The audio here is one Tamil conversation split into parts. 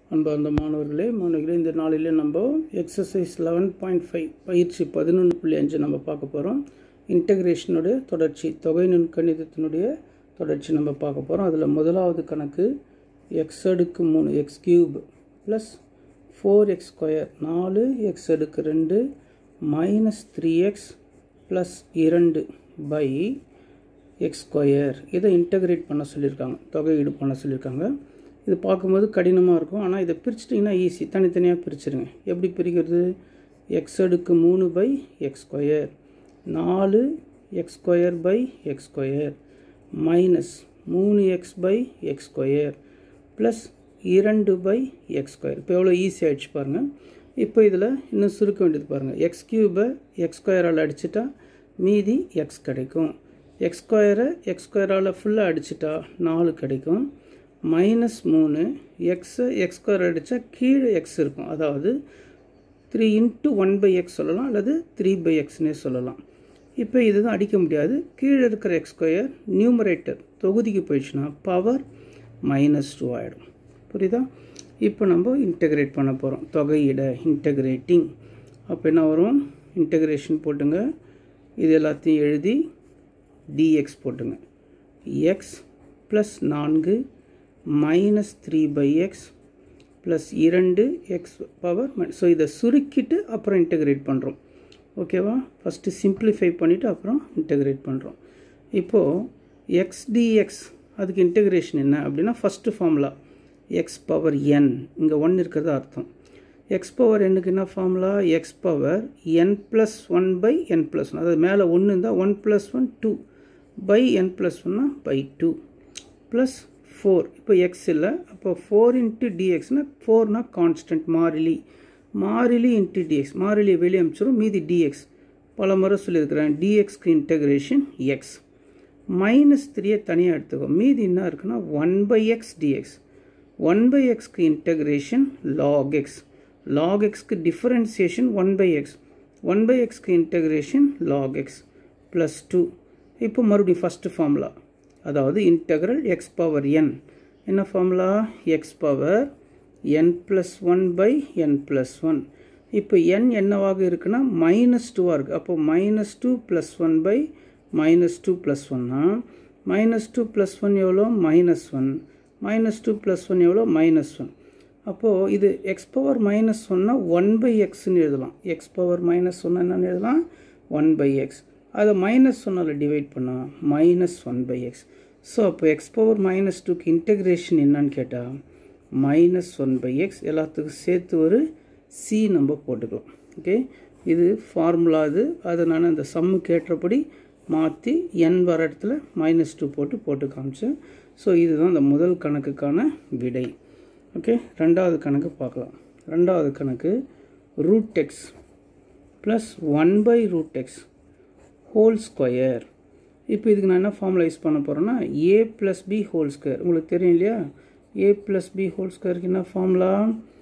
அன்பார்ந்த மாணவர்களே மாணவர்களே இந்த நாளில் நம்ம எக்ஸசைஸ் லெவன் பாயிண்ட் ஃபைவ் பயிற்சி பதினொன்று புள்ளி அஞ்சு நம்ம பார்க்க போகிறோம் இன்டகிரேஷனுடைய தொடர்ச்சி தொகை நுண்கணிதத்தினுடைய தொடர்ச்சி நம்ம பார்க்க போகிறோம் அதில் முதலாவது கணக்கு எக்ஸ் அடுக்கு மூணு x cube plus four x square நாலு எக்ஸ் அடுக்கு ரெண்டு மைனஸ் த்ரீ எக்ஸ் ப்ளஸ் இரண்டு பை எக்ஸ் ஸ்கொயர் இதை இன்டகிரேட் பண்ண சொல்லியிருக்காங்க தொகையீடு பண்ண சொல்லியிருக்காங்க இது பார்க்கும்போது கடினமாக இருக்கும் ஆனால் இதை பிரிச்சிட்டிங்கன்னா ஈஸி தனித்தனியாக பிரிச்சிருங்க எப்படி பிரிக்கிறது எக்ஸ் அடுக்கு மூணு பை எக்ஸ் ஸ்கொயர் நாலு x square by x square minus மூணு x by x square plus இரண்டு பை எக்ஸ் ஸ்கொயர் இப்போ எவ்வளோ ஈஸி ஆகிடுச்சு பாருங்கள் இப்போ இதில் இன்னும் சுருக்க வேண்டியது பாருங்கள் எக்ஸ் கியூபை எக்ஸ் ஸ்கொயரால் அடிச்சிட்டா மீதி எக்ஸ் கிடைக்கும் எக்ஸ் ஸ்கொயரை எக்ஸ் ஸ்கொயரால் ஃபுல்லாக அடிச்சிட்டா நாலு கிடைக்கும் மைனஸ் மூணு எக்ஸை எக்ஸ் ஸ்கொயர் அடித்தா கீழே எக்ஸ் இருக்கும் அதாவது three into one by x சொல்லலாம் அல்லது த்ரீ பை எக்ஸ்னே சொல்லலாம் இப்போ இதுதான் அடிக்க முடியாது கீழே இருக்கிற எக்ஸ் ஸ்கொயர் நியூமரேட்டர் தொகுதிக்கு போயிடுச்சுன்னா பவர் மைனஸ் டூ ஆகிடும் புரியுதா இப்போ நம்ம இன்டகிரேட் பண்ண போகிறோம் தொகையிட இன்டகிரேட்டிங் அப்போ என்ன வரும் இன்டகிரேஷன் போட்டுங்க இது எல்லாத்தையும் எழுதி டிஎக்ஸ் போட்டுங்க எக்ஸ் ப்ளஸ் நான்கு minus three by x plus இரண்டு எக்ஸ் பவர் ஸோ இதை சுருக்கிட்டு அப்புறம் இன்டகிரேட் பண்ணுறோம் ஓகேவா ஃபஸ்ட்டு சிம்பிளிஃபை பண்ணிவிட்டு அப்புறம் இன்டகிரேட் பண்ணுறோம் இப்போது எக்ஸ் டிஎக்ஸ் அதுக்கு இன்டகிரேஷன் என்ன அப்படின்னா first formula x power n இங்கே ஒன் இருக்கிறது அர்த்தம் எக்ஸ் பவர் என்னுக்கு என்ன formula x power n plus one by n plus one அதாவது மேலே ஒன்று இருந்தால் one plus one two by n plus ஒன்னா பை டூ ப்ளஸ் ஃபோர் இப்போ எக்ஸ் இல்லை அப்போ ஃபோர் இன்ட்டு டிஎக்ஸ்னால் ஃபோர்னால் கான்ஸ்டன்ட் மாறிலி மாறிலி இன்ட்டு டிஎக்ஸ் மாறிலி வெளியே அமிச்சிடும் மீதி டிஎக்ஸ் பல முறை சொல்லியிருக்கிறேன் டிஎக்ஸ்க்கு இன்டகிரேஷன் எக்ஸ் மைனஸ் த்ரீயை தனியாக எடுத்துக்கோ மீதி என்ன இருக்குன்னா one by x d x one by எக்ஸ்க்கு இன்டகிரேஷன் லாக் எக்ஸ் லாக் எக்ஸ்க்கு differentiation one by x one by எக்ஸ்க்கு integration log x plus two இப்போ மறுபடியும் ஃபஸ்ட்டு ஃபார்முலா அதாவது இன்டகிரல் எக்ஸ் பவர் என் என்ன formula x power n plus one by n plus one இப்போ என் என்னவாக இருக்குன்னா மைனஸ் டூவாக இருக்குது அப்போ minus two plus one by minus two plus ஒன்னா மைனஸ் டூ ப்ளஸ் ஒன் எவ்வளோ minus one minus two plus one எவ்வளோ மைனஸ் ஒன் அப்போது இது எக்ஸ் பவர் மைனஸ் ஒன்னா ஒன் பை எக்ஸ்ன்னு எழுதலாம் எக்ஸ் பவர் மைனஸ் ஒன்னா என்னன்னு எழுதலாம் ஒன் பை எக்ஸ் அதை மைனஸ் ஒன்னால் டிவைட் பண்ணால் minus one by x so அப்போ எக்ஸ் பவர் மைனஸ் டூக்கு இன்டகிரேஷன் என்னன்னு கேட்டால் மைனஸ் ஒன் பை எக்ஸ் எல்லாத்துக்கும் சேர்த்து ஒரு சி நம்ம போட்டுக்கலாம் ஓகே இது ஃபார்முலா இது அதை நான் அந்த சம்முக்கு ஏற்றபடி மாற்றி என் வர இடத்துல மைனஸ் டூ போட்டு போட்டு காமிச்சேன் ஸோ இதுதான் இந்த முதல் கணக்குக்கான விடை ஓகே ரெண்டாவது கணக்கு பார்க்கலாம் ரெண்டாவது கணக்கு root x plus one by root x whole square இப்போ இதுக்கு நான் என்ன ஃபார்முலா யூஸ் பண்ண போகிறேன்னா a plus b whole square உங்களுக்கு தெரியும் இல்லையா ஏ ப்ளஸ் பி ஹோல் ஸ்கொயருக்கு என்ன formula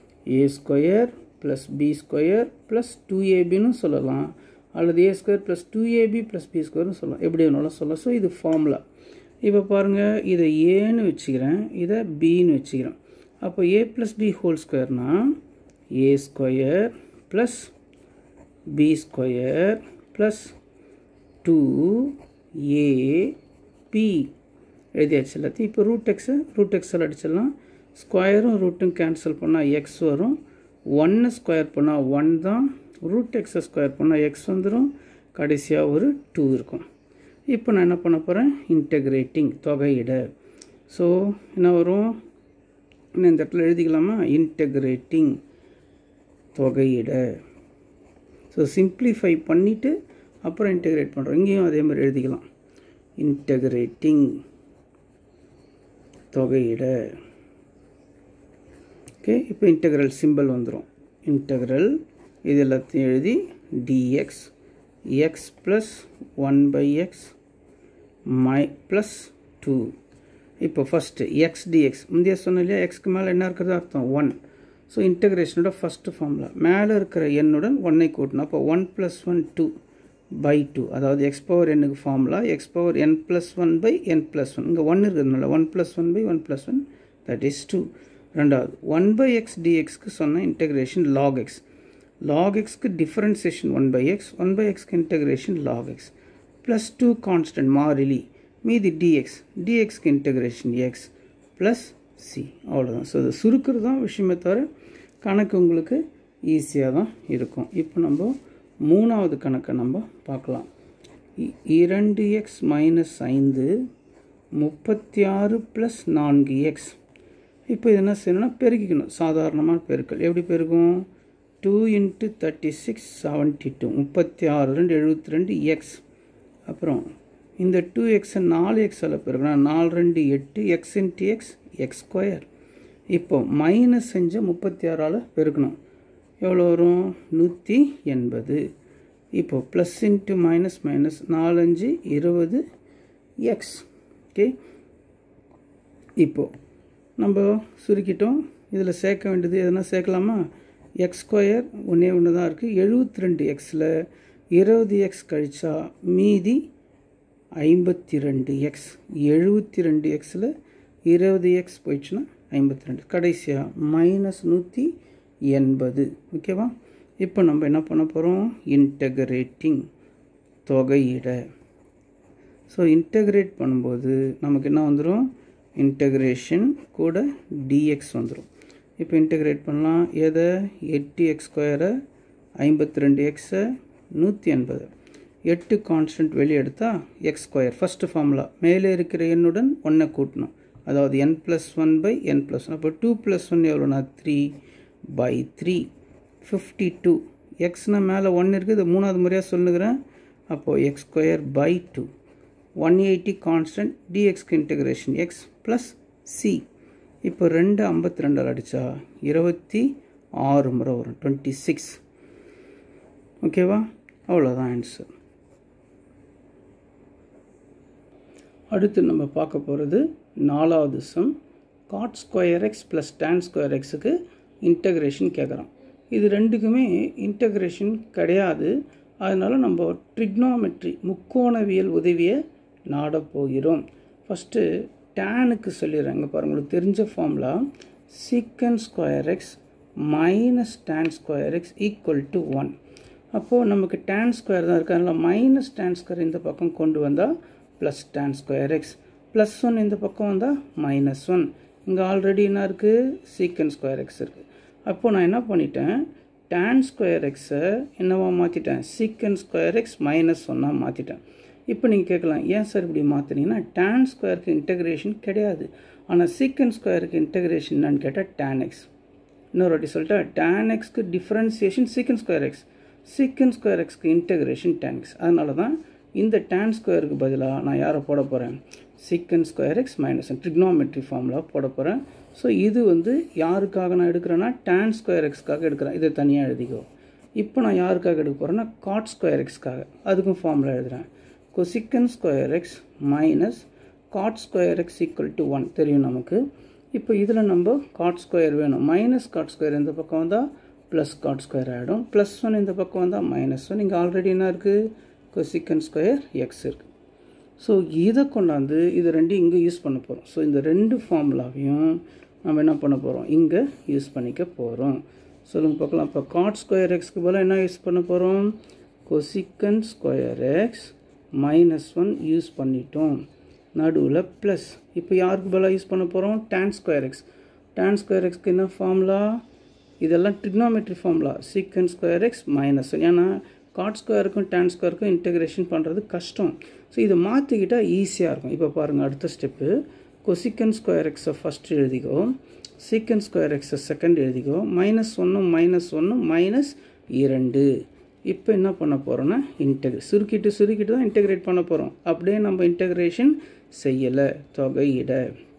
a square plus b square plus two ஏபின்னு சொல்லலாம் அல்லது a square plus two a b plus b ஸ்கொயர்னு சொல்லலாம் எப்படி வேணாலும் சொல்லலாம் ஸோ இது ஃபார்முலா இப்போ பாருங்கள் இதை ஏன்னு வச்சுக்கிறேன் இதை பின்னு வச்சுக்கிறேன் அப்போ ஏ ப்ளஸ் பி ஹோல் ஸ்கொயர்னால் a square plus b square plus two a b எழுதியாச்சு எல்லாத்தையும் இப்போ ரூட் எக்ஸை ரூட் எக்ஸில் அடிச்சிடலாம் ஸ்கொயரும் ரூட்டும் கேன்சல் பண்ணால் எக்ஸ் வரும் ஒன்று ஸ்கொயர் பண்ணால் ஒன் தான் ரூட் எக்ஸை ஸ்கொயர் பண்ணால் எக்ஸ் வந்துடும் கடைசியாக ஒரு டூ இருக்கும் இப்போ நான் என்ன பண்ண போகிறேன் இன்டகிரேட்டிங் தொகையிட ஸோ என்ன வரும் இன்னும் இந்த இடத்துல எழுதிக்கலாமா இன்டகிரேட்டிங் தொகையிட ஸோ சிம்ப்ளிஃபை பண்ணிவிட்டு அப்புறம் இன்டகிரேட் பண்ணுறோம் இங்கேயும் அதே மாதிரி எழுதிக்கலாம் இன்டகிரேட்டிங் தொகையிட ஓகே இப்போ இன்டகிரல் சிம்பிள் வந்துடும் இன்டகிரல் இது எல்லாத்தையும் எழுதி d x x plus one by x மை ப்ளஸ் டூ இப்போ ஃபஸ்ட்டு எக்ஸ் டிஎக்ஸ் முந்தைய சொன்ன இல்லையா எக்ஸ்க்கு மேலே என்ன இருக்கிறது அர்த்தம் ஒன் ஸோ இன்டகிரேஷனோட ஃபஸ்ட்டு ஃபார்முலா மேலே இருக்கிற எண்ணுடன் ஒன்னை கூட்டணும் அப்போ one plus one two by two அதாவது எக்ஸ் பவர் என்னுக்கு formula x power n plus one by n plus one இங்கே ஒன் இருக்கிறதுனால one plus one by one plus one that is two ரெண்டாவது ஒன் பை எக்ஸ் டிஎக்ஸ்க்கு சொன்ன இன்டகிரேஷன் லாக் எக்ஸ் லாக் எக்ஸ்க்கு differentiation one by x one by எக்ஸ்க்கு integration log x plus two constant மாறிலி மீதி டிஎக்ஸ் டிஎக்ஸ்க்கு இன்டகிரேஷன் எக்ஸ் ப்ளஸ் சி அவ்வளோதான் ஸோ இது சுருக்கிறது தான் விஷயமே தவிர கணக்கு உங்களுக்கு ஈஸியாக தான் இருக்கும் இப்போ நம்ம மூணாவது கணக்கை நம்ம பார்க்கலாம் இரண்டு எக்ஸ் மைனஸ் ஐந்து முப்பத்தி ஆறு ப்ளஸ் நான்கு எக்ஸ் இப்போ இது என்ன செய்யணும்னா பெருக்கிக்கணும் சாதாரணமான பெருக்கல் எப்படி பெருக்கும் two into thirty six seventy two முப்பத்தி ஆறு ரெண்டு எழுபத்தி ரெண்டு எக்ஸ் அப்புறம் இந்த டூ எக்ஸை நாலு எக்ஸால் பெருக்கணும் நாலு ரெண்டு எட்டு x into x x square இப்போ மைனஸ் செஞ்ச முப்பத்தி ஆறால் பெருக்கணும் எவ்வளோ வரும் நூற்றி எண்பது இப்போ ப்ளஸ் இன்ட்டு மைனஸ் மைனஸ் நாலஞ்சு இருபது எக்ஸ் ஓகே இப்போது நம்ம சுருக்கிட்டோம் இதில் சேர்க்க வேண்டியது எதனா சேர்க்கலாமா எக்ஸ் ஸ்கொயர் ஒன்றே ஒன்று தான் இருக்குது எழுபத்தி ரெண்டு எக்ஸில் இருபது எக்ஸ் கழிச்சா மீதி ஐம்பத்தி ரெண்டு எக்ஸ் எழுபத்தி ரெண்டு எக்ஸில் இருபது எக்ஸ் போயிடுச்சுன்னா ஐம்பத்தி ரெண்டு கடைசியாக மைனஸ் நூற்றி எண்பது ஓகேவா இப்போ நம்ம என்ன பண்ண போகிறோம் இன்டகிரேட்டிங் தொகையிட ஸோ இன்டகிரேட் பண்ணும்போது நமக்கு என்ன வந்துடும் இன்டகிரேஷன் கூட டிஎக்ஸ் வந்துடும் இப்போ இன்டகிரேட் பண்ணலாம் எதை எட்டு எக்ஸ் ஸ்கொயரை ஐம்பத்தி ரெண்டு எக்ஸை நூற்றி எண்பது எட்டு கான்ஸ்டன்ட் வெளியே எடுத்தால் எக்ஸ் ஸ்கொயர் ஃபஸ்ட்டு ஃபார்முலா மேலே இருக்கிற எண்ணுடன் ஒன்றை கூட்டணும் அதாவது n plus one by n plus one அப்போ டூ ப்ளஸ் ஒன் எவ்வளோனா three by three fifty two எக்ஸ்னால் மேலே ஒன் இருக்குது மூணாவது முறையாக சொல்லுகிறேன் அப்போது x square by two one eighty constant டிஎக்ஸ்க்கு இன்டகிரேஷன் எக்ஸ் ப்ளஸ் சி இப்போ ரெண்டு ஐம்பத்தி ரெண்டால் அடித்தா இருபத்தி ஆறு முறை வரும் டுவெண்ட்டி சிக்ஸ் ஓகேவா அவ்வளோதான் ஆன்சர் அடுத்து நம்ம பார்க்க போகிறது நாலாவது sum cot square x plus tan square எக்ஸுக்கு இன்டகிரேஷன் கேட்குறோம் இது ரெண்டுக்குமே இன்டகிரேஷன் கிடையாது அதனால் நம்ம ட்ரிக்னாமெட்ரி முக்கோணவியல் உதவியை நாடப் போகிறோம் ஃபஸ்ட்டு டேனுக்கு சொல்லிடுறேன் இங்கே பாருங்க உங்களுக்கு தெரிஞ்ச ஃபார்முலா சீக்கன் square x minus tan square x equal to one அப்போது நமக்கு டேன் ஸ்கொயர் தான் இருக்குது அதனால் மைனஸ் டேன் ஸ்கொயர் இந்த பக்கம் கொண்டு வந்தால் plus tan square x plus one இந்த பக்கம் வந்தால் மைனஸ் ஒன் இங்கே ஆல்ரெடி என்ன இருக்குது சீக்கன் ஸ்கொயர் எக்ஸ் இருக்குது அப்போது நான் என்ன பண்ணிட்டேன் டேன் ஸ்கொயர் எக்ஸை என்னவா மாற்றிட்டேன் சீக்கன் ஸ்கொயர் எக்ஸ் மைனஸ் ஒன்னாக மாற்றிட்டேன் இப்போ நீங்கள் கேட்கலாம் ஏன் சார் இப்படி மாற்றினீங்கன்னா டேன் ஸ்கொயருக்கு இன்டகிரேஷன் கிடையாது ஆனால் சீக்கன் ஸ்கொயருக்கு இன்டகிரேஷன் என்னன்னு கேட்டால் டேன் எக்ஸ் இன்னொரு வாட்டி சொல்லிட்டா டேன் எக்ஸ்க்கு டிஃப்ரென்சியேஷன் சீக்கன் ஸ்கொயர் எக்ஸ் சீக்கன் ஸ்கொயர் எக்ஸ்க்கு இன்டகிரேஷன் டேன் எக்ஸ் அதனால தான் இந்த டேன் ஸ்கொயருக்கு பதிலாக நான் யாரை போட போகிறேன் sec square x minus trigonometry formula போட போகிறேன் ஸோ இது வந்து யாருக்காக நான் எடுக்கிறேன்னா டேன் ஸ்கொயர் எக்ஸ்க்காக எடுக்கிறேன் இதை தனியாக எழுதிக்கோ இப்போ நான் யாருக்காக எடுக்க போகிறேன்னா காட் ஸ்கொயர் எக்ஸ்க்காக அதுக்கும் ஃபார்முலா எழுதுகிறேன் cosec square x minus cot square x equal to one தெரியும் நமக்கு இப்போ இதில் நம்ம காட் ஸ்கொயர் வேணும் மைனஸ் காட் ஸ்கொயர் இந்த பக்கம் வந்தால் ப்ளஸ் காட் ஸ்கொயர் ஆகிடும் ப்ளஸ் ஒன் இந்த பக்கம் வந்தால் மைனஸ் ஒன் இங்கே ஆல்ரெடி என்ன இருக்குது கொசிக்கன் ஸ்கொயர் எக்ஸ் இருக்குது ஸோ இதை கொண்டாந்து இது ரெண்டும் இங்கே யூஸ் பண்ண போகிறோம் ஸோ இந்த ரெண்டு ஃபார்முலாவையும் நம்ம என்ன பண்ண போகிறோம் இங்கே யூஸ் பண்ணிக்க போகிறோம் சொல்லுங்கள் பார்க்கலாம் இப்போ காட் ஸ்கொயர் எக்ஸ்க்கு பதிலாக என்ன யூஸ் பண்ண போகிறோம் cosecant square x minus one use பண்ணிட்டோம் நடுவில் ப்ளஸ் இப்போ யாருக்கு பதிலாக யூஸ் பண்ண போகிறோம் tan square x tan square எக்ஸ்க்கு என்ன ஃபார்முலா இதெல்லாம் ட்ரிக்னாமெட்ரி ஃபார்முலா சீக்கன் ஸ்கொயர் எக்ஸ் மைனஸ் ஏன்னா காட் ஸ்கொயருக்கும் டேன் ஸ்கொயருக்கும் இன்டகிரேஷன் பண்ணுறது கஷ்டம் ஸோ இதை மாற்றிக்கிட்டால் ஈஸியாக இருக்கும் இப்போ பாருங்கள் அடுத்த ஸ்டெப்பு கொசிக்கன் ஸ்கொயர் எக்ஸை ஃபஸ்ட்டு எழுதிக்கோ சீக்கன் ஸ்கொயர் எக்ஸை செகண்ட் எழுதிக்கோ மைனஸ் ஒன்று மைனஸ் ஒன்று மைனஸ் இரண்டு இப்போ என்ன பண்ண போகிறோன்னா இன்டெகிரே சுருக்கிட்டு சுருக்கிட்டு தான் இன்டெகிரேட் பண்ண போகிறோம் அப்படியே நம்ம இன்டகிரேஷன் செய்யலை தொகையிட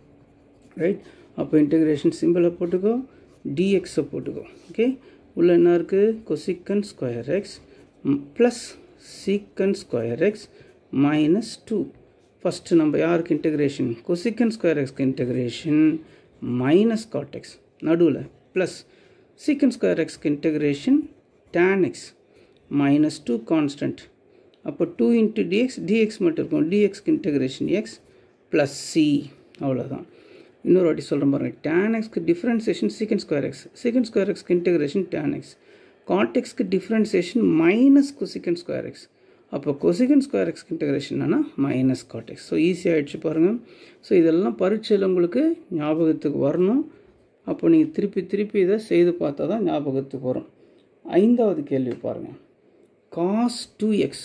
ரைட் அப்போ இன்டகிரேஷன் சிம்பிளை போட்டுக்கோ டிஎக்ஸை போட்டுக்கோ ஓகே உள்ள என்ன இருக்குது கொசிக்கன் square x plus secant square x minus two first நம்ம யாருக்கு இன்டகிரேஷன் கொசிக்கன் ஸ்கொயர் எக்ஸ்க்கு இன்டகிரேஷன் மைனஸ் காட் எக்ஸ் நடுவில் ப்ளஸ் சீக்கன் ஸ்கொயர் எக்ஸ்க்கு integration tan x minus two constant அப்போ டூ இன்ட்டு டிஎக்ஸ் டிஎக்ஸ் மட்டும் இருக்கும் டிஎக்ஸ்க்கு இன்டகிரேஷன் எக்ஸ் ப்ளஸ் சி அவ்வளோதான் இன்னொரு வாட்டி சொல்கிறேன் பாருங்கள் டேன் எக்ஸ்க்கு டிஃப்ரென்சேஷன் சீக்கன் ஸ்கொயர் எக்ஸ் சீக்கன் ஸ்கொயர் எக்ஸ்க்கு இன்டெகிரேஷன் டேன் எக்ஸ் காட் எக்ஸ்க்கு differentiation minus cosecant square X அப்போ கொசிகன் ஸ்கொயர் எக்ஸ் இன்டகிரேஷன்னா மைனஸ் காட்டெக்ஸ் ஸோ ஈஸியாக ஆகிடுச்சு பாருங்கள் ஸோ இதெல்லாம் பரீட்சையில் உங்களுக்கு ஞாபகத்துக்கு வரணும் அப்போ நீங்கள் திருப்பி திருப்பி இதை செய்து பார்த்தா தான் ஞாபகத்துக்கு வரும் ஐந்தாவது கேள்வி பாருங்கள் cos two x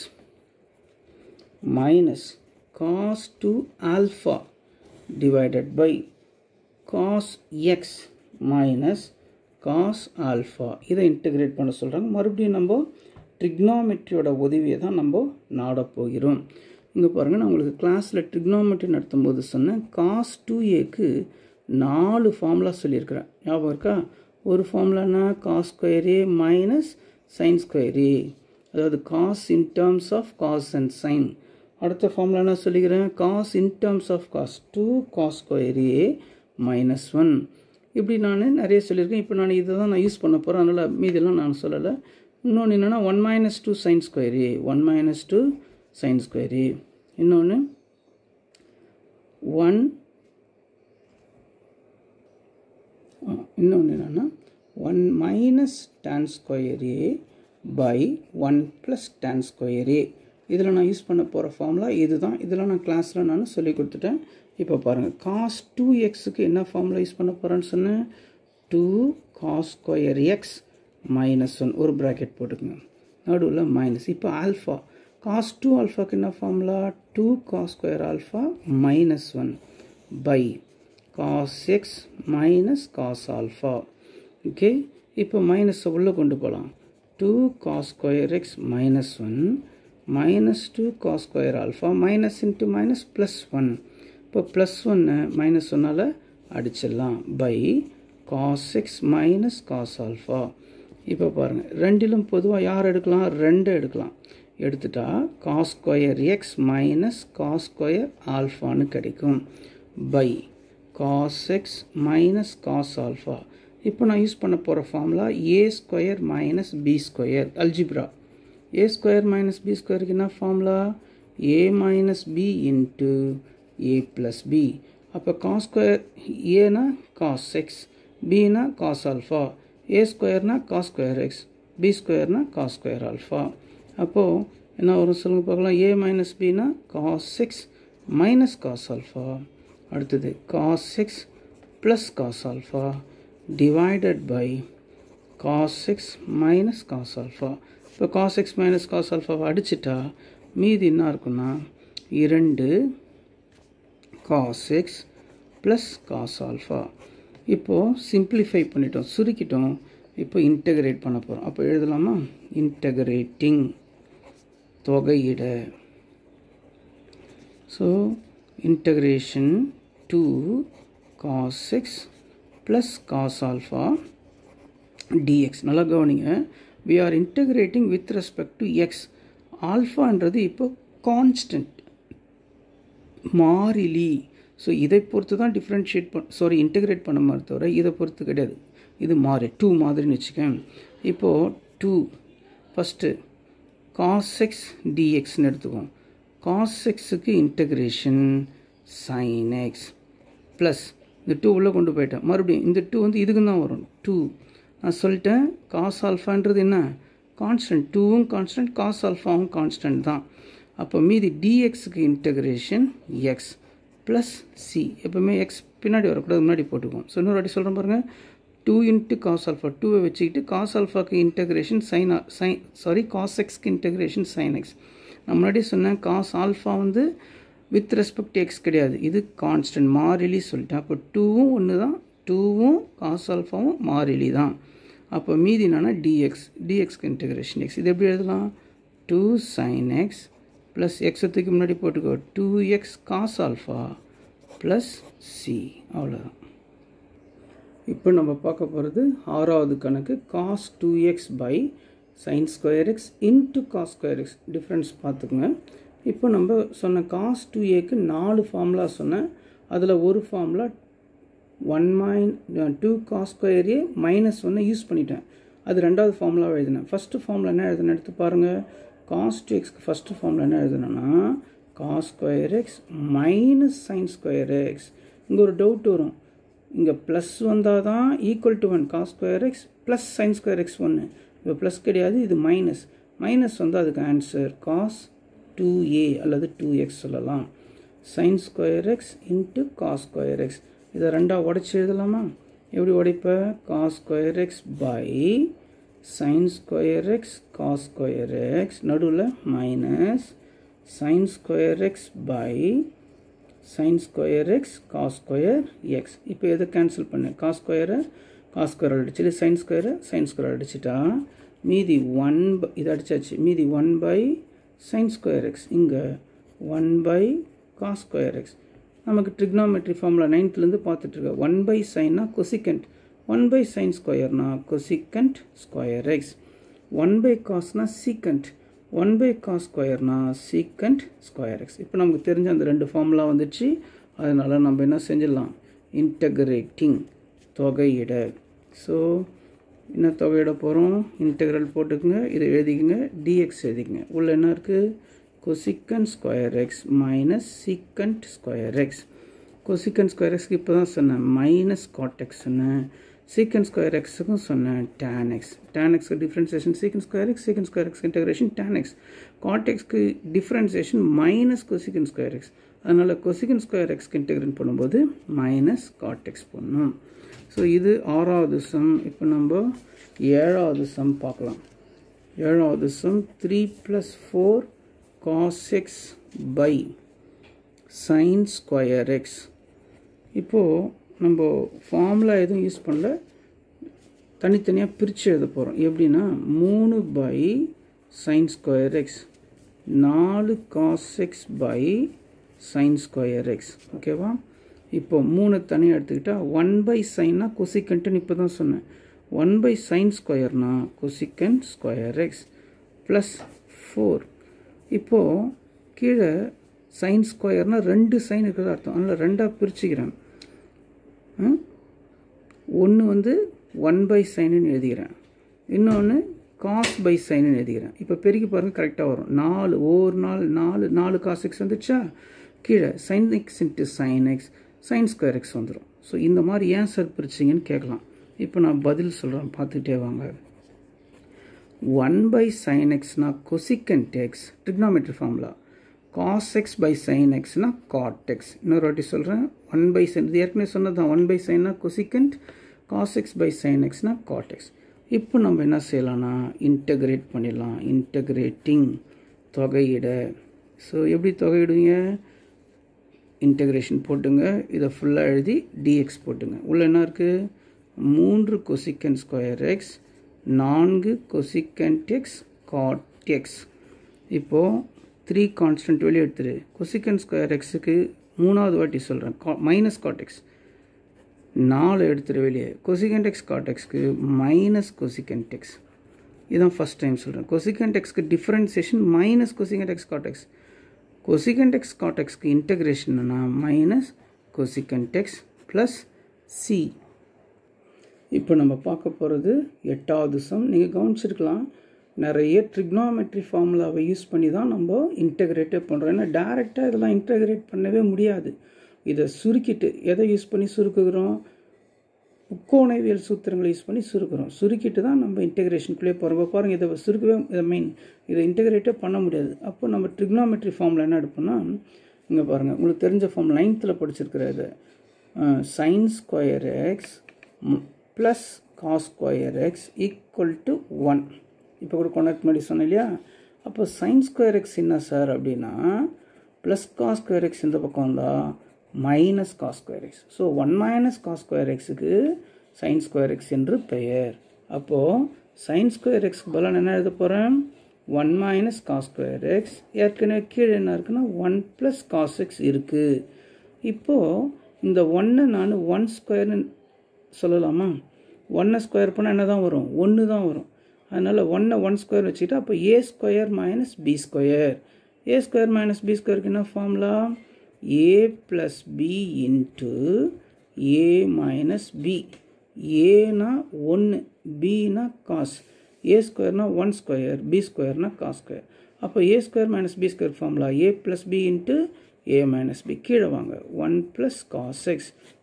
minus cos two alpha divided by cos x minus cos alpha இதை இன்டகிரேட் பண்ண சொல்கிறாங்க மறுபடியும் நம்ம ட்ரிக்னாமெட்ரியோட உதவியை தான் நம்ம நாடப் போகிறோம் இங்கே பாருங்கள் நான் உங்களுக்கு கிளாஸில் ட்ரிக்னாமெட்ரி நடத்தும்போது சொன்னேன் காஸ் டூ ஏக்கு நாலு ஃபார்முலா சொல்லியிருக்கிறேன் ஞாபகம் இருக்கா ஒரு ஃபார்முலானா cos square a minus sine square a அதாவது cos in terms of cos and sine அடுத்த ஃபார்முலா என்ன சொல்லிக்கிறேன் cos in terms of cos two cos square a minus one இப்படி நான் நிறைய சொல்லியிருக்கேன் இப்போ நான் இதை தான் நான் யூஸ் பண்ண போகிறேன் அதனால் மீதெல்லாம் நான் சொல்லலை இன்னொன்று என்னென்னா one minus two sine square a one minus two sine square a இன்னொன்று ஒன் இன்னொன்று என்னென்னா one minus tan square a by one plus tan square a இதில் நான் யூஸ் பண்ண போகிற ஃபார்முலா இது தான் இதெல்லாம் நான் கிளாஸில் நான் சொல்லி கொடுத்துட்டேன் இப்போ பாருங்கள் காஸ் டூ எக்ஸுக்கு என்ன ஃபார்முலா யூஸ் பண்ண போகிறேன்னு சொன்னேன் two cos square x minus one ஒரு ப்ராக்கெட் போட்டுக்கோங்க நடுவில் மைனஸ் இப்போ ஆல்ஃபா காஸ் டூ ஆல்ஃபாக்கு என்ன formula two cos square alpha minus one by cos x minus cos alpha okay இப்போ மைனஸை உள்ளே கொண்டு போகலாம் two cos square x minus one minus two cos square alpha minus into minus plus one இப்போ ப்ளஸ் ஒன்று மைனஸ் ஒன்னால் அடிச்சிடலாம் by cos x minus cos alpha இப்போ பாருங்கள் ரெண்டிலும் பொதுவாக யார் எடுக்கலாம் ரெண்டு எடுக்கலாம் எடுத்துட்டா cos square x minus cos square ஆல்ஃபான்னு கிடைக்கும் by cos x minus cos alpha இப்போ நான் யூஸ் பண்ண போகிற formula a square minus b square algebra a square minus b ஸ்கொயருக்கு என்ன formula a minus b into a plus b அப்போ காஸ் ஸ்கொயர் ஏனா காஸ் எக்ஸ் பினா காஸ் ஆல்ஃபா ஏ ஸ்கொயர்னா காஸ் ஸ்கொயர் எக்ஸ் பி ஸ்கொயர்னா காஸ் ஸ்கொயர் ஆல்ஃபா அப்போது என்ன வரும் சொல்லுங்க பார்க்கலாம் ஏ மைனஸ் பினா cos x minus cos alpha அடுத்தது cos x plus cos alpha divided by cos x minus cos alpha இப்போ காஸ் எக்ஸ் மைனஸ் காஸ் ஆல்ஃபாவை அடிச்சிட்டா மீதி என்ன இருக்குன்னா இரண்டு cos x plus cos alpha இப்போது சிம்பிளிஃபை பண்ணிட்டோம் சுருக்கிட்டோம் இப்போ இன்டகிரேட் பண்ண போகிறோம் அப்போ எழுதலாமா இன்டகிரேட்டிங் தொகையிட so integration two cos x plus cos alpha dx நல்லா கவனிங்க we are integrating with respect to x ஆல்ஃபான்றது இப்போ கான்ஸ்டன்ட் மாறிலி ஸோ இதை பொறுத்து தான் டிஃப்ரென்ஷியேட் பண் சாரி இன்டகிரேட் பண்ண மாதிரி தவிர இதை பொறுத்து கிடையாது இது மாறி டூ மாதிரின்னு வச்சுக்கேன் இப்போது டூ ஃபஸ்ட்டு காஸ் எக்ஸ் டிஎக்ஸ்னு எடுத்துக்குவோம் காஸ் எக்ஸுக்கு இன்டகிரேஷன் சைன் எக்ஸ் ப்ளஸ் இந்த டூ உள்ளே கொண்டு போயிட்டேன் மறுபடியும் இந்த டூ வந்து இதுக்கு தான் வரும் டூ நான் சொல்லிட்டேன் காஸ் ஆல்ஃபான்றது என்ன கான்ஸ்டன்ட் டூவும் கான்ஸ்டன்ட் காஸ் ஆல்ஃபாவும் கான்ஸ்டன்ட் தான் அப்போ மீதி டிஎக்ஸுக்கு இன்டகிரேஷன் எக்ஸ் ப்ளஸ் சி எப்போவுமே எக்ஸ் பின்னாடி வரக்கூடாது முன்னாடி போட்டுக்குவோம் ஸோ இன்னொரு வாட்டி சொல்கிறேன் பாருங்கள் டூ இன்ட்டு காஸ் ஆல்ஃபா டூவை வச்சுக்கிட்டு காஸ் ஆல்ஃபாக்கு integration sine sine sorry cos எக்ஸ்க்கு இன்டகிரேஷன் சைன் எக்ஸ் நான் முன்னாடி சொன்னேன் காஸ் ஆல்ஃபா வந்து வித் ரெஸ்பெக்ட் எக்ஸ் கிடையாது இது கான்ஸ்டன்ட் மாறிலி சொல்லிட்டேன் அப்போ டூவும் ஒன்று தான் டூவும் காஸ் ஆல்ஃபாவும் மாறிலி தான் அப்போ மீதி என்னன்னா டிஎக்ஸ் டிஎக்ஸ்க்கு இன்டகிரேஷன் எக்ஸ் இது எப்படி எழுதலாம் டூ சைன் எக்ஸ் ப்ளஸ் எக்ஸை தூக்கி முன்னாடி போட்டுக்கோ two x cos alpha plus c அவ்வளோதான் இப்போ நம்ம பார்க்க போகிறது ஆறாவது கணக்கு cos two x by sine square x into cos square x difference பார்த்துக்குங்க இப்போ நம்ம சொன்ன காஸ் டூ ஏக்கு நாலு ஃபார்முலா சொன்னேன் அதில் ஒரு formula one minus two cos square a minus ஒன்று யூஸ் பண்ணிட்டேன் அது ரெண்டாவது ஃபார்முலாவை எழுதினேன் ஃபஸ்ட்டு ஃபார்முலா என்ன எழுதுனேன் எடுத்து பாருங்கள் காஸ் டூ எக்ஸ்க்கு ஃபஸ்ட்டு ஃபார்முலா என்ன எழுதுனேன்னா cos square x minus sine square x இங்கே ஒரு டவுட் வரும் இங்கே ப்ளஸ் வந்தால் தான் equal to one cos square x plus sine square x ஒன்று இப்போ ப்ளஸ் கிடையாது இது மைனஸ் மைனஸ் வந்து அதுக்கு ஆன்சர் காஸ் டூ ஏ அல்லது டூ எக்ஸ் சொல்லலாம் sine square x into cos square x இதை ரெண்டாக உடச்சி எழுதலாமா எப்படி உடைப்ப cos square x by sine square x cos square x நடுவில் minus sine square x by sine square x cos square x இப்போ எதை கேன்சல் பண்ணு காஸ் ஸ்கொயரை காஸ் ஸ்கொயர் அடிச்சுட்டு சைன் ஸ்கொயரை சைன் ஸ்கொயர் அடிச்சிட்டா மீதி ஒன் இது அடிச்சாச்சு மீதி one by sine square x இங்கே one by cos square x நமக்கு ட்ரிக்னாமெட்ரி ஃபார்முலா நைன்த்லேருந்து பார்த்துட்ருக்கோம் ஒன் பை சைன்னா கொசிகண்ட் ஒன் பை சைன் ஸ்கொயர்னா cosecant square x one by காஸ்னா சீக்கண்ட் ஒன் பை காஸ் ஸ்கொயர்னா சீக்கண்ட் ஸ்கொயர் எக்ஸ் இப்போ நமக்கு தெரிஞ்ச அந்த ரெண்டு ஃபார்முலா வந்துச்சு அதனால் நம்ம என்ன செஞ்சிடலாம் இன்டகிரேட்டிங் தொகையிட ஸோ என்ன தொகையிட போகிறோம் இன்டெக்ரல் போட்டுக்குங்க இதை எழுதிக்கங்க டிஎக்ஸ் எழுதிக்கங்க உள்ள என்ன இருக்குது கொசிக்கன் square x minus secant square x cosecant square எக்ஸ்க்கு இப்போ தான் சொன்னேன் மைனஸ் காட்டெக்ஸ் சொன்னேன் சீக்கன் ஸ்கொயர் எக்ஸுக்கும் சொன்னேன் டேன் எக்ஸ் டேன் எக்ஸ்க்கு டிஃப்ரென்சேஷன் சீக்கன் ஸ்கொயர் எக்ஸ் சீக்கன் square x integration tan x காட்டெக்ஸ்க்கு differentiation minus cosecant square x அதனால் கொசிக்கன் ஸ்கொயர் எக்ஸ்க்கு இன்டகிரேட் பண்ணும்போது மைனஸ் காட்டெக்ஸ் பண்ணும் ஸோ இது ஆறாவது சம் இப்போ நம்ம ஏழாவது சம் பார்க்கலாம் ஏழாவது sum three plus four cos x by sine square x இப்போது நம்ம ஃபார்முலா எதுவும் யூஸ் பண்ணல தனித்தனியாக பிரித்து எழுத போகிறோம் எப்படின்னா மூணு பை சைன் ஸ்கொயர் எக்ஸ் நாலு cos x by sine square x ஓகேவா இப்போ மூணு தனியாக எடுத்துக்கிட்டால் ஒன் பை சைன்னா கொசிக்கன்ட்டுன்னு இப்போ தான் சொன்னேன் ஒன் பை சைன் ஸ்கொயர்னா cosecant square x plus four இப்போது கீழே சைன் ஸ்கொயர்னால் ரெண்டு சைன் இருக்கிறது அர்த்தம் அதனால் ரெண்டாக பிரிச்சுக்கிறேன் ஒன்று வந்து ஒன் பை சைனுன்னு எழுதிக்கிறேன் இன்னொன்று காஸ் பை சைனுன்னு எழுதிக்கிறேன் இப்போ பெருக்கி பாருங்கள் கரெக்டாக வரும் நாலு ஒரு நாள் நாலு நாலு காஸ் எக்ஸ் வந்துச்சா கீழே sine x into sine x sine square x வந்துடும் ஸோ இந்த மாதிரி ஏன் சார் பிரிச்சிங்கன்னு கேட்கலாம் இப்போ நான் பதில் சொல்கிறேன் பார்த்துக்கிட்டே வாங்க ஒன் பை சைன் எக்ஸ்னா cosecant x trigonometry formula cos x by sine எக்ஸ்னா காட் எக்ஸ் இன்னொரு வாட்டி சொல்கிறேன் ஒன் பை சைன் இது ஏற்கனவே சொன்னது தான் ஒன் பை சைன்னா cosecant cos x by sine எக்ஸ்னா காட் எக்ஸ் இப்போ நம்ம என்ன செய்யலாம்னா இன்டகிரேட் பண்ணிடலாம் இன்டகிரேட்டிங் தொகையிட ஸோ எப்படி தொகையிடுவீங்க இன்டகிரேஷன் போட்டுங்க இதை ஃபுல்லாக எழுதி டிஎக்ஸ் போட்டுங்க உள்ள என்ன இருக்குது மூன்று கொசிக்கன் ஸ்கொயர் எக்ஸ் நான்கு கொசிக்கன்ட் எக்ஸ் காட் எக்ஸ் இப்போது த்ரீ கான்ஸ்டன்ட் வெளியே எடுத்துரு கொசிக்கன் ஸ்கொயர் எக்ஸுக்கு மூணாவது வாட்டி சொல்கிறேன் கா மைனஸ் காட்டெக்ஸ் நாலு எடுத்துரு வெளியே கொசிகண்ட் எக்ஸ் காட்டெக்ஸ்க்கு மைனஸ் கொசிகண்ட் எக்ஸ் இதுதான் ஃபஸ்ட் டைம் சொல்கிறேன் கொசிகண்ட் எக்ஸ்க்கு differentiation minus cosecant x cot x cosecant x காட்டெக்ஸ்க்கு இன்டகிரேஷன்னா minus cosecant x plus c இப்போ நம்ம பார்க்க போகிறது எட்டாவது சம் நீங்கள் கவனிச்சிருக்கலாம் நிறைய ட்ரிக்னாமெட்ரி ஃபார்முலாவை யூஸ் பண்ணி தான் நம்ம இன்டகிரேட்டே பண்ணுறோம் ஏன்னா டேரெக்டாக இதெல்லாம் இன்டகிரேட் பண்ணவே முடியாது இதை சுருக்கிட்டு எதை யூஸ் பண்ணி சுருக்குகிறோம் முக்கோணவியல் சூத்திரங்களை யூஸ் பண்ணி சுருக்கிறோம் சுருக்கிட்டு தான் நம்ம இன்டகிரேஷனுக்குள்ளே போகிறோம் பாருங்கள் இதை சுருக்கவே இதை மெயின் இதை இன்டகிரேட்டே பண்ண முடியாது அப்போ நம்ம ட்ரிக்னாமெட்ரி ஃபார்மில் என்ன எடுப்போம்னா இங்கே பாருங்கள் உங்களுக்கு தெரிஞ்ச ஃபார்ம் நைன்த்தில் படிச்சிருக்கிற இது sine square x plus cos square x equal to one இப்போ கூட கொண்டாக்ட் முன்னாடி சொன்னேன் இல்லையா அப்போ சைன் ஸ்கொயர் எக்ஸ் என்ன சார் அப்படின்னா ப்ளஸ் காஸ் ஸ்கொயர் எக்ஸ் இந்த பக்கம் வந்தால் minus cos square x so one minus cos square எக்ஸுக்கு சைன் ஸ்கொயர் எக்ஸ் என்று பெயர் அப்போது சைன் ஸ்கொயர் எக்ஸ்க்கு பதிலாக என்ன எழுத போகிறேன் one minus cos square x ஏற்கனவே கீழே என்ன இருக்குன்னா ஒன் ப்ளஸ் காஸ் எக்ஸ் இருக்குது இப்போது இந்த ஒன்னை நான் ஒன் ஸ்கொயர்னு சொல்லலாமா ஒன்னை ஸ்கொயர் பண்ணால் என்ன தான் வரும் ஒன்று தான் வரும் அதனால் ஒன்னை ஒன் ஸ்கொயர் வச்சுக்கிட்டா அப்போ a square minus b square a square minus b ஸ்கொயருக்கு என்ன formula a plus b into a minus b ஏனா ஒன்று பினா காஸ் ஏ ஸ்கொயர்னா ஒன் ஸ்கொயர் பி ஸ்கொயர்னா காஸ் ஸ்கொயர் அப்போ a square minus b square formula a plus b into a minus b கீழே வாங்க one plus cos x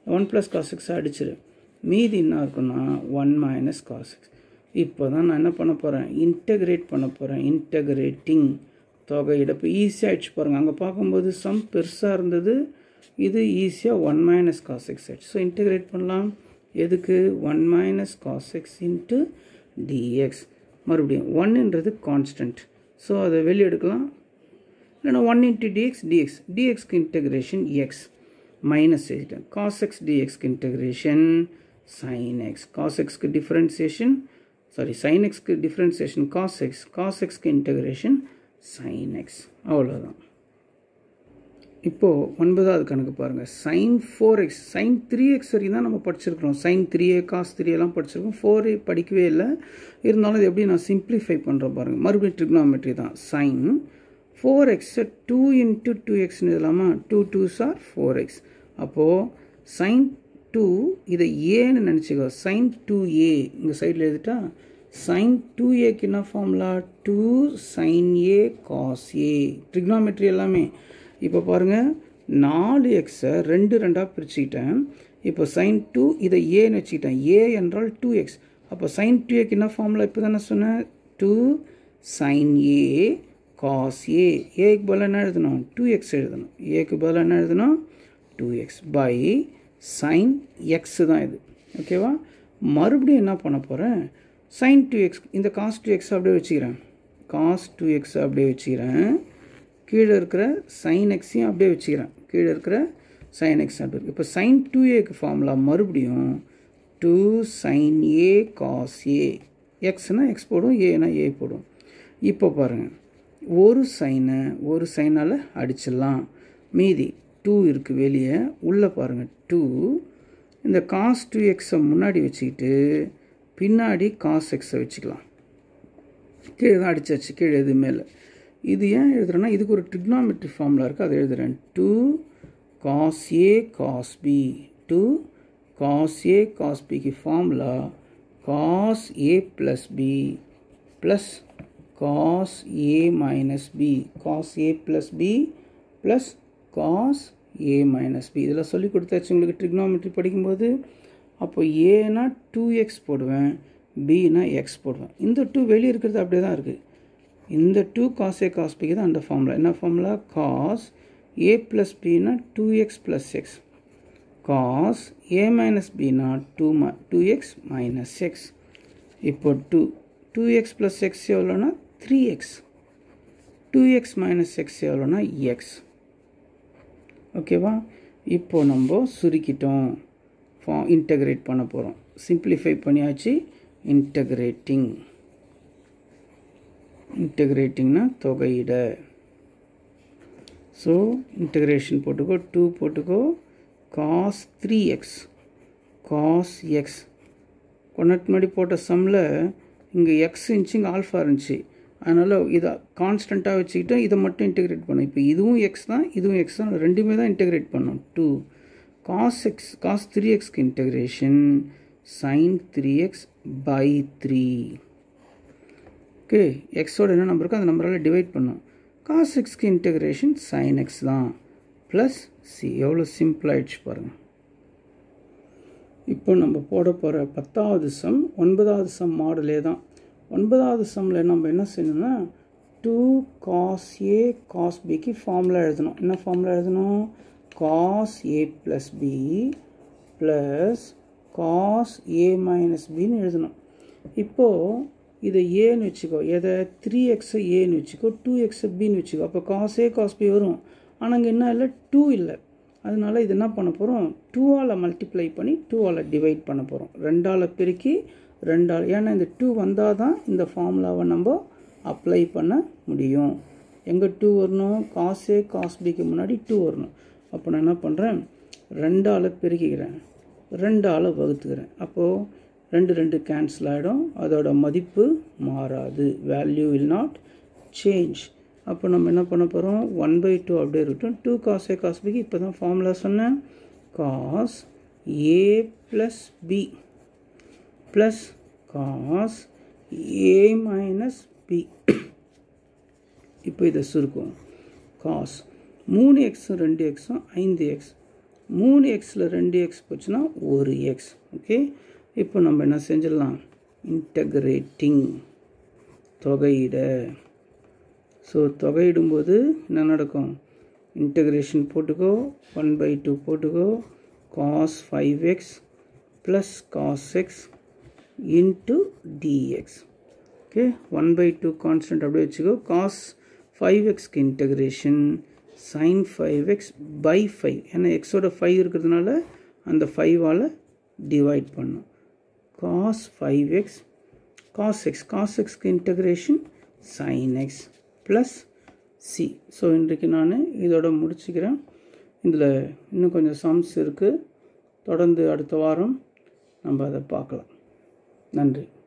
one plus cos x அடிச்சிரு மீதி என்ன இருக்குன்னா ஒன் மைனஸ் காஸ் எக்ஸ் இப்போ தான் நான் என்ன பண்ண போகிறேன் இன்டகிரேட் பண்ண போகிறேன் இன்டகிரேட்டிங் தொகையிட இப்போ ஈஸியாக அடிச்சு பாருங்கள் அங்கே பார்க்கும்போது சம் பெருசாக இருந்தது இது ஈஸியாக ஒன் மைனஸ் காஸ் எக்ஸ் ஆயிடுச்சு ஸோ இன்டகிரேட் பண்ணலாம் எதுக்கு one minus cos x into dx மறுபடியும் ஒன்னுன்றது கான்ஸ்டன்ட் ஸோ அதை வெளியே எடுக்கலாம் இல்லைனா ஒன் இன்ட்டு டிஎக்ஸ் டிஎக்ஸ் டிஎக்ஸ்க்கு இன்டகிரேஷன் எக்ஸ் மைனஸ் எழுதிட்டேன் காஸ் எக்ஸ் டிஎக்ஸ்க்கு இன்டகிரேஷன் சைன் எக்ஸ் காஸ் எக்ஸ்க்கு டிஃப்ரென்சியேஷன் சாரி சைன் எக்ஸ்க்கு டிஃப்ரென்சியேஷன் காஸ் எக்ஸ் காஸ் எக்ஸ்க்கு இன்டகிரேஷன் சைன் எக்ஸ் அவ்வளோதான் இப்போது ஒன்பதாவது கணக்கு பாருங்கள் sine four x sine three x வரைக்கும் தான் நம்ம படிச்சிருக்கிறோம் sine three a cos three எல்லாம் படிச்சிருக்கோம் ஃபோர் ஏ படிக்கவே இல்லை இருந்தாலும் இது எப்படி நான் சிம்பிளிஃபை பண்ணுறேன் பாருங்கள் மறுபடியும் ட்ரிக்னாமெட்ரி தான் சைன் ஃபோர் எக்ஸை டூ இன்ட்டு டூ எக்ஸ்னு இல்லாமா two two sir four x அப்போது சைன் டூ இதை ஏன்னு நினச்சிக்கோ சைன் டூ ஏ இங்கே சைடில் எழுதிட்டா சைன் டூ ஏக்கு என்ன formula two sine A cos a trigonometry எல்லாமே இப்போ பாருங்கள் நாலு எக்ஸை ரெண்டு ரெண்டாக பிரிச்சுக்கிட்டேன் இப்போ சைன் டூ இதை ஏன்னு வச்சுக்கிட்டேன் ஏ என்றால் டூ எக்ஸ் அப்போ சைன் டூ ஏக்கு என்ன ஃபார்முலா இப்போ தானே சொன்னேன் two sine A cos a ஏக்கு பதில் என்ன எழுதணும் டூ எக்ஸ் எழுதணும் ஏக்கு பதில் என்ன எழுதணும் two x by sine x தான் இது ஓகேவா மறுபடியும் என்ன பண்ண போகிறேன் சைன் டூ எக்ஸ் இந்த காஸ் டூ எக்ஸ் அப்படியே வச்சுக்கிறேன் காஸ் டூ எக்ஸ் அப்படியே வச்சுக்கிறேன் கீழே இருக்கிற சைன் எக்ஸையும் அப்படியே வச்சுக்கிறேன் கீழே இருக்கிற சைன் எக்ஸ் அப்படி இப்போ சைன் டூ ஏக்கு ஃபார்முலா மறுபடியும் two sine A cos A எக்ஸ்னால் எக்ஸ் போடும் ஏனா ஏ போடும் இப்போ பாருங்கள் ஒரு சைனை ஒரு சைனால் அடிச்சிடலாம் மீதி டூ இருக்குது வெளியே உள்ளே பாருங்கள் டூ இந்த காஸ் டூ எக்ஸை முன்னாடி வச்சுக்கிட்டு பின்னாடி காஸ் எக்ஸை வச்சுக்கலாம் கீழே தான் அடிச்சாச்சு கீழே எது மேலே இது ஏன் எழுதுறேன்னா இதுக்கு ஒரு ட்ரிக்னாமெட்ரி ஃபார்முலா இருக்குது அதை எழுதுகிறேன் two cos A cos B two cos A cos பிக்கு formula cos A plus B plus cos A minus B cos A plus B plus cos A minus B இதெல்லாம் சொல்லி கொடுத்தாச்சு உங்களுக்கு ட்ரிக்னாமெட்ரி படிக்கும்போது அப்போ ஏனா டூ எக்ஸ் போடுவேன் பினா எக்ஸ் போடுவேன் இந்த டூ வெளியே இருக்கிறது அப்படியே தான் இருக்குது இந்த டூ காஸ் ஏ காஸ் பிக்கு தான் அந்த ஃபார்முலா என்ன ஃபார்முலா காஸ் ஏ ப்ளஸ் பினா two x plus x cos A minus பினா டூ ம டூ எக்ஸ் மைனஸ் எக்ஸ் இப்போ two two x plus x எவ்வளோனா three x two x minus x எவ்வளோனா எக்ஸ் ஓகேவா இப்போது நம்ம சுருக்கிட்டோம் ஃபா இன்டகிரேட் பண்ண போகிறோம் சிம்பிளிஃபை பண்ணியாச்சு இன்டகிரேட்டிங் இன்டகிரேட்டிங்னா தொகையிட ஸோ இன்டகிரேஷன் போட்டுக்கோ டூ போட்டுக்கோ cos three x cos x கொண்டாட்டு முன்னாடி போட்ட சம்மில் இங்கே எக்ஸ் இருந்துச்சு இங்கே ஆல்ஃபா இருந்துச்சு அதனால் இதை கான்ஸ்டண்ட்டாக வச்சுக்கிட்டு இதை மட்டும் இன்டெகிரேட் பண்ணும் இப்போ இதுவும் எக்ஸ் தான் இதுவும் எக்ஸ் தான் ரெண்டுமே தான் இன்டெகிரேட் பண்ணும் two cos x cos three எக்ஸ்க்கு integration sine three x by three okay எக்ஸோட என்ன நம்பர் இருக்கோ அந்த நம்பரால் டிவைட் பண்ணும் காஸ் எக்ஸ்க்கு இன்டெகிரேஷன் சைன் எக்ஸ் தான் ப்ளஸ் சி எவ்வளோ சிம்பிளாகிடுச்சு பாருங்கள் இப்போ நம்ம போட போகிற பத்தாவது சம் ஒன்பதாவது சம் மாடலே தான் ஒன்பதாவது சம்மில் நம்ம என்ன செய்யணும்னா டூ காஸ் ஏ காஸ் பிக்கு ஃபார்முலா எழுதணும் என்ன ஃபார்முலா எழுதணும் cos A plus B plus cos A minus பின்னு எழுதணும் இப்போது இதை ஏன்னு வச்சுக்கோ எதை த்ரீ எக்ஸை ஏன்னு வச்சுக்கோ டூ எக்ஸை பின்னு வச்சுக்கோ அப்போ காஸ் ஏ காஸ் பி வரும் ஆனால் அங்கே என்ன இல்லை டூ இல்லை அதனால இது என்ன பண்ண போகிறோம் டூவால் மல்டிப்ளை பண்ணி டூவால் டிவைட் பண்ண போகிறோம் ரெண்டால் பெருக்கி ரெண்டால் ஏன்னா இந்த டூ வந்தால் தான் இந்த ஃபார்முலாவை நம்ம அப்ளை பண்ண முடியும் எங்கே டூ வரணும் காஸ் ஏ காஸ் பிக்கு முன்னாடி டூ வரணும் அப்போ நான் என்ன பண்ணுறேன் ரெண்டால் பெருக்கிக்கிறேன் ரெண்டால் வகுத்துக்கிறேன் அப்போது ரெண்டு ரெண்டு கேன்சல் ஆகிடும் அதோட மதிப்பு மாறாது வேல்யூ வில் நாட் சேஞ்ச் அப்போ நம்ம என்ன பண்ண போகிறோம் ஒன் பை டூ அப்படியே இருக்கட்டும் டூ காஸ் ஏ காஸ் பிக்கு இப்போ தான் ஃபார்முலா சொன்னேன் cos A plus B plus cos A minus B இப்போ இதை சுருக்கும் காஸ் மூணு எக்ஸும் ரெண்டு எக்ஸும் ஐந்து எக்ஸ் மூணு எக்ஸில் ரெண்டு எக்ஸ் போச்சுன்னா ஒரு எக்ஸ் ஓகே இப்போ நம்ம என்ன செஞ்சிடலாம் இன்டகிரேட்டிங் தொகையிட ஸோ தொகையிடும்போது என்ன நடக்கும் இன்டகிரேஷன் போட்டுக்கோ ஒன் பை டூ போட்டுக்கோ cos five x plus cos x into dx okay one by two constant அப்படியே வச்சுக்கோ காஸ் ஃபைவ் எக்ஸ்க்கு integration sine five x by five ஏன்னா எக்ஸோட ஃபைவ் இருக்கிறதுனால அந்த ஃபைவால் டிவைட் பண்ணும் cos five x cos x cos எக்ஸ்க்கு integration sine x plus C so இன்றைக்கு நான் இதோட முடிச்சுக்கிறேன் இதில் இன்னும் கொஞ்சம் சம்ஸ் இருக்குது தொடர்ந்து அடுத்த வாரம் நம்ம அதை பார்க்கலாம் நன்றி